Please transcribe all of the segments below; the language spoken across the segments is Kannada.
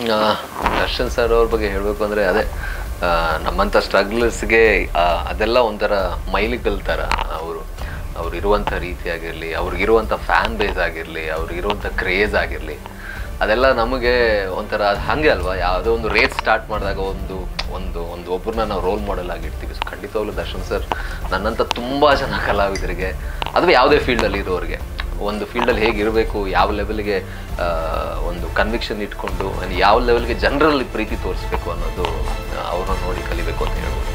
ಆ, ದರ್ಶನ್ ಸರ್ ಅವ್ರ ಬಗ್ಗೆ ಹೇಳಬೇಕು ಅಂದರೆ ಅದೇ ಆ, ನಮ್ಮಂಥ ಸ್ಟ್ರಗ್ಲರ್ಸ್ಗೆ ಅದೆಲ್ಲ ಒಂಥರ ಮೈಲಿಗಲ್ ಥರ ಅವರು ಅವ್ರು ಇರುವಂಥ ರೀತಿ ಆಗಿರಲಿ ಅವ್ರಿಗಿರುವಂಥ ಫ್ಯಾನ್ ಬೇಸ್ ಆಗಿರಲಿ ಅವ್ರಿಗಿರುವಂಥ ಕ್ರೇಜ್ ಆಗಿರಲಿ ಅದೆಲ್ಲ ನಮಗೆ ಒಂಥರ ಅದು ಹಾಗೆ ಅಲ್ವಾ ಯಾವುದೋ ಒಂದು ರೇಸ್ ಸ್ಟಾರ್ಟ್ ಮಾಡಿದಾಗ ಒಂದು ಒಂದು ಒಂದು ಒಬ್ಬರನ್ನ ನಾವು ರೋಲ್ ಮಾಡೆಲ್ ಆಗಿರ್ತೀವಿ ಸೊ ಖಂಡಿತವಾಗ್ಲೂ ದರ್ಶನ್ ಸರ್ ನನ್ನಂಥ ತುಂಬ ಜನ ಕಲಾವಿದರಿಗೆ ಅದು ಯಾವುದೇ ಫೀಲ್ಡಲ್ಲಿ ಇರೋರಿಗೆ ಒಂದು ಫೀಲ್ಡಲ್ಲಿ ಹೇಗಿರಬೇಕು ಯಾವ ಲೆವೆಲ್ಗೆ ಒಂದು ಕನ್ವಿಕ್ಷನ್ ಇಟ್ಕೊಂಡು and ಯಾವ ಲೆವೆಲ್ಗೆ ಜನರಲ್ಲಿ ಪ್ರೀತಿ ತೋರಿಸ್ಬೇಕು ಅನ್ನೋದು ಅವ್ರನ್ನ ನೋಡಿ ಕಲಿಬೇಕು ಅಂತ ಹೇಳ್ಬೋದು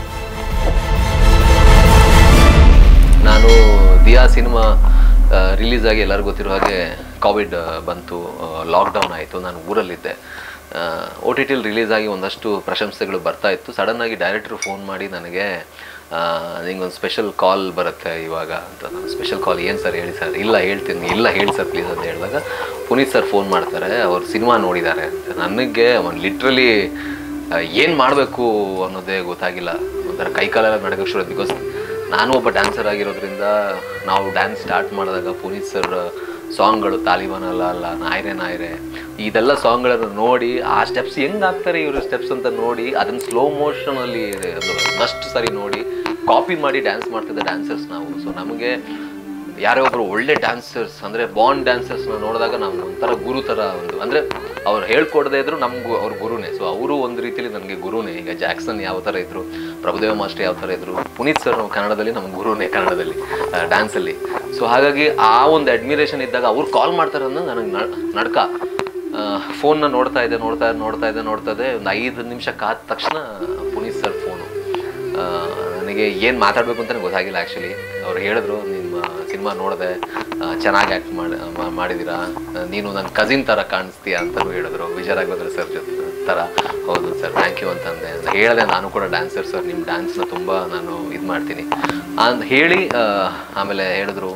ನಾನು ದಿಯಾ ಸಿನಿಮಾ ರಿಲೀಸ್ ಆಗಿ ಎಲ್ಲರಿಗೂ ಗೊತ್ತಿರೋ ಹಾಗೆ ಕೋವಿಡ್ ಬಂತು ಲಾಕ್ಡೌನ್ ಆಯಿತು ನಾನು ಊರಲ್ಲಿದ್ದೆ ಓ ಟಿ ಟಿಲಿ ರಿಲೀಸ್ ಆಗಿ ಒಂದಷ್ಟು ಪ್ರಶಂಸೆಗಳು ಬರ್ತಾ ಇತ್ತು ಸಡನ್ನಾಗಿ ಡೈರೆಕ್ಟ್ರು ಫೋನ್ ಮಾಡಿ ನನಗೆ ನಿಂಗೊಂದು ಸ್ಪೆಷಲ್ ಕಾಲ್ ಬರುತ್ತೆ ಇವಾಗ ಅಂತ ನಾನು ಸ್ಪೆಷಲ್ ಕಾಲ್ ಏನು ಸರ್ ಹೇಳಿ ಸರ್ ಇಲ್ಲ ಹೇಳ್ತೀನಿ ಇಲ್ಲ ಹೇಳಿ ಸರ್ ಪ್ಲೀಸ್ ಅಂತ ಹೇಳಿದಾಗ ಪುನೀತ್ ಸರ್ ಫೋನ್ ಮಾಡ್ತಾರೆ ಅವ್ರು ಸಿನಿಮಾ ನೋಡಿದ್ದಾರೆ ಅಂತ ನನಗೆ ಒಂದು ಲಿಟ್ರಲಿ ಏನು ಮಾಡಬೇಕು ಅನ್ನೋದೇ ಗೊತ್ತಾಗಿಲ್ಲ ಒಂಥರ ಕೈಕಾಲೆಲ್ಲ ನಡಗಕ್ಕೆ ಶುರು ಬಿಕಾಸ್ ನಾನು ಒಬ್ಬ ಡ್ಯಾನ್ಸರ್ ಆಗಿರೋದ್ರಿಂದ ನಾವು ಡ್ಯಾನ್ಸ್ ಸ್ಟಾರ್ಟ್ ಮಾಡಿದಾಗ ಪುನೀತ್ ಸರ್ ಸಾಂಗ್ಗಳು ತಾಲಿಬಾನ್ ಅಲ್ಲ ಅಲ್ಲ ನಾಯ್ರೆ ನಾಯ್ರೆ ಇದೆಲ್ಲ ಸಾಂಗ್ಗಳನ್ನು ನೋಡಿ ಆ ಸ್ಟೆಪ್ಸ್ ಹೆಂಗೆ ಆಗ್ತಾರೆ ಇವರು ಸ್ಟೆಪ್ಸ್ ಅಂತ ನೋಡಿ ಅದನ್ನು ಸ್ಲೋ ಮೋಷನಲ್ಲಿ ಒಂದಷ್ಟು ಸರಿ ನೋಡಿ ಕಾಪಿ ಮಾಡಿ ಡ್ಯಾನ್ಸ್ ಮಾಡ್ತಿದ್ದ ಡ್ಯಾನ್ಸರ್ಸ್ ನಾವು ಸೊ ನಮಗೆ ಯಾರೋ ಒಬ್ರು ಒಳ್ಳೆ ಡ್ಯಾನ್ಸರ್ಸ್ ಅಂದರೆ ಬಾಂಡ್ ಡ್ಯಾನ್ಸರ್ಸ್ನ ನೋಡಿದಾಗ ನಾವು ಒಂಥರ ಗುರು ಥರ ಒಂದು ಅಂದರೆ ಅವ್ರು ಹೇಳ್ಕೊಡದೇ ಇದ್ರು ನಮಗೂ ಅವ್ರ ಗುರುನೇ ಸೊ ಅವರು ಒಂದು ರೀತಿಯಲ್ಲಿ ನನಗೆ ಗುರುನೇ ಈಗ ಜಾಕ್ಸನ್ ಯಾವ ಥರ ಇದ್ರು ಪ್ರಭುದೇವ ಮಾಸ್ಟರ್ ಯಾವ ಥರ ಇದ್ರು ಪುನೀತ್ ಸರ್ ಕನ್ನಡದಲ್ಲಿ ನಮ್ಮ ಗುರುನೇ ಕನ್ನಡದಲ್ಲಿ ಡ್ಯಾನ್ಸಲ್ಲಿ ಸೊ ಹಾಗಾಗಿ ಆ ಒಂದು ಅಡ್ಮಿರೇಷನ್ ಇದ್ದಾಗ ಅವ್ರು ಕಾಲ್ ಮಾಡ್ತಾರೆ ಅನ್ನೋ ನನಗೆ ನಡ್ಕ ಫೋನ್ನ ನೋಡ್ತಾ ಇದ್ದೆ ನೋಡ್ತಾ ಇದ್ದೆ ನೋಡ್ತಾ ಇದ್ದೆ ನೋಡ್ತಾ ಇದ್ದೆ ಒಂದು ಐದು ನಿಮಿಷ ಕಾದ ತಕ್ಷಣ ಪುನೀತ್ ಸರ್ ಫೋನು ನನಗೆ ಏನು ಮಾತಾಡಬೇಕು ಅಂತಲೇ ಗೊತ್ತಾಗಿಲ್ಲ ಆ್ಯಕ್ಚುಲಿ ಅವ್ರು ಹೇಳಿದ್ರು ನಿಮ್ಮ ಸಿನಿಮಾ ನೋಡಿದೆ ಚೆನ್ನಾಗಿ ಆ್ಯಕ್ಟ್ ಮಾಡಿ ಮಾ- ಮಾಡಿದ್ದೀರಾ ಆ, ನೀನು ನನ್ನ ಕಸಿನ್ ಥರ ಕಾಣಿಸ್ತೀಯ ಅಂತಲೂ ಹೇಳಿದ್ರು ವಿಜಯ ರಾಘವೇಂದ್ರ ಸರ್ ಜೊತೆ ಥರ ಹೌದು ಸರ್ ಥ್ಯಾಂಕ್ ಯು ಅಂತಂದೆ ಅಂತ ಹೇಳಿದೆ ನಾನು ಕೂಡ ಡ್ಯಾನ್ಸರ್ ಸರ್ ನಿಮ್ಮ ಡ್ಯಾನ್ಸ್ನ ತುಂಬ ನಾನು ಇದು ಮಾಡ್ತೀನಿ ಅಂತ ಹೇಳಿ ಆ, ಆಮೇಲೆ ಹೇಳಿದ್ರು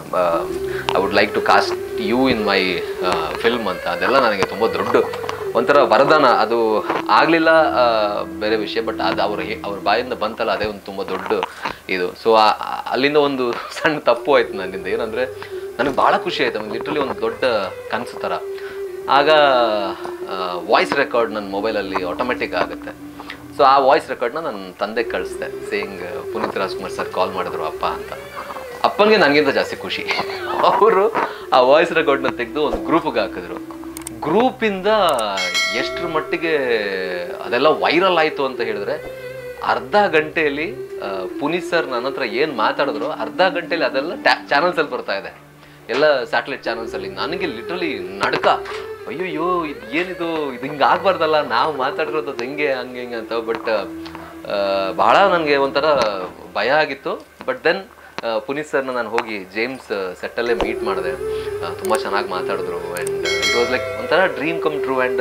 I would like to cast you in my film ಅಂತ ಅದೆಲ್ಲ ನನಗೆ ತುಂಬ ದೊಡ್ಡ ಒಂಥರ ವರದಾನ ಅದು ಆಗಲಿಲ್ಲ ಬೇರೆ ವಿಷಯ ಬಟ್ ಅದು ಅವ್ರ ಹೇ- ಅವ್ರ ಬಾಯಿಂದ ಬಂತಲ್ಲ ಅದೇ ಒಂದು ತುಂಬ ದೊಡ್ಡ ಇದು ಸೊ ಅಲ್ಲಿಂದ ಒಂದು ಸಣ್ಣ ತಪ್ಪು ಆಯ್ತು ನನ್ನಿಂದ ಏನಂದರೆ ನನಗೆ ಭಾಳ ಖುಷಿ ಆಯ್ತು ನಮಗೆ ಲಿಟ್ರಲಿ ಒಂದು ದೊಡ್ಡ ಕನಸು ಥರ ಆಗ ವಾಯ್ಸ್ ರೆಕಾರ್ಡ್ ನನ್ನ ಮೊಬೈಲಲ್ಲಿ ಆಟೋಮೆಟಿಕ್ ಆಗುತ್ತೆ ಸೊ ಆ ವಾಯ್ಸ್ ರೆಕಾರ್ಡ್ನ ನನ್ನ ತಂದೆಗೆ ಕಳಿಸ್ದೆ saying Puneeth Rajkumar sir call ಮಾಡಿದ್ರು ಅಪ್ಪ ಅಂತ ಅಪ್ಪನಿಗೆ ನನಗಿಂತ ಜಾಸ್ತಿ ಖುಷಿ ಅವರು ಆ ವಾಯ್ಸ್ ರೆಕಾರ್ಡ್ನ ತೆಗೆದು ಒಂದು ಗ್ರೂಪ್ಗೆ ಹಾಕಿದ್ರು ಗ್ರೂಪಿಂದ ಎಷ್ಟರ ಮಟ್ಟಿಗೆ ಅದೆಲ್ಲ ವೈರಲ್ ಆಯಿತು ಅಂತ ಹೇಳಿದ್ರೆ ಅರ್ಧ ಗಂಟೆಯಲ್ಲಿ ಆ, ಪುನೀತ್ ಸರ್ ನನ್ನ ಹತ್ರ ಏನು ಮಾತಾಡಿದ್ರು ಅರ್ಧ ಗಂಟೆಯಲ್ಲಿ ಅದೆಲ್ಲ ಚಾನಲ್ಸಲ್ಲಿ ಬರ್ತಾ ಇದೆ ಎಲ್ಲ ಸ್ಯಾಟಲೈಟ್ ಚಾನಲ್ಸಲ್ಲಿ ನನಗೆ ಲಿಟ್ರಲಿ ನಡ್ಕ ಅಯ್ಯೋಯ್ಯೋ ಇದು ಏನಿದು ಇದು ಹಿಂಗೆ ಆಗ್ಬಾರ್ದಲ್ಲ ನಾವು ಮಾತಾಡಿರೋದು ಅದು ಹೆಂಗೆ ಹಂಗೆ ಹಿಂಗೆ ಅಂತ ಬಟ್ ಭಾಳ ನನಗೆ ಒಂಥರ ಭಯ ಆಗಿತ್ತು ಬಟ್ ದೆನ್ ಪುನೀತ್ ಸರ್ನ ನಾನು ಹೋಗಿ ಜೇಮ್ಸ್ ಸೆಟ್ಟಲ್ಲೇ ಮೀಟ್ ಮಾಡಿದೆ ತುಂಬ ಚೆನ್ನಾಗಿ ಮಾತಾಡಿದ್ರು ಆ್ಯಂಡ್ ಇಟ್ ವಾಸ್ ಲೈಕ್ ಒಂಥರ dream come true and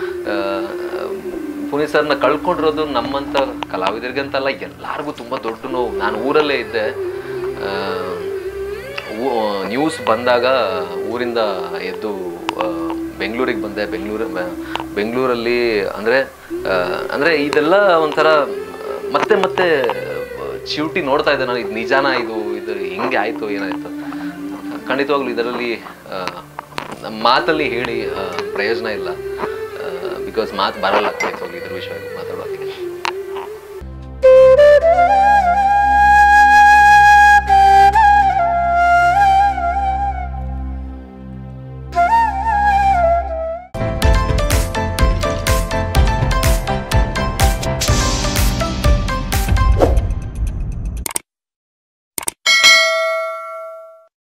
Puneeth ಸರ್ನ ಕಳ್ಕೊಂಡಿರೋದು ನಮ್ಮಂಥ ಕಲಾವಿದರಿಗಂತಲ್ಲ ಎಲ್ಲರಿಗೂ ತುಂಬ ದೊಡ್ಡ ನೋವು ನಾನು ಊರಲ್ಲೇ ಇದ್ದೆ ನ್ಯೂಸ್ ಬಂದಾಗ ಊರಿಂದ ಎದ್ದು ಬೆಂಗಳೂರಿಗೆ ಬಂದೆ ಬೆಂಗಳೂರು ಬೆಂಗಳೂರಲ್ಲಿ ಅಂದರೆ ಅಂದರೆ ಇದೆಲ್ಲ ಒಂಥರ ಮತ್ತೆ ಮತ್ತೆ ಚಿವುಟಿ ನೋಡ್ತಾ ಇದ್ದೆ ನಾನು ಇದು ನಿಜಾನ ಇದು ಇದು ಹೆಂಗೆ ಆಯಿತು ಏನಾಯಿತು ಖಂಡಿತವಾಗ್ಲೂ ಇದರಲ್ಲಿ ಆ, ನಮ್ಮ ಮಾತಲ್ಲಿ ಹೇಳಿ ಆ, ಪ್ರಯೋಜನ ಇಲ್ಲ ಬಿಕಾಸ್ ಮಾತು ಬರಲ್ಲ ಖಂಡಿತವಾಗ್ಲೂ ಇದ್ರ ವಿಷಯವಾಗಿ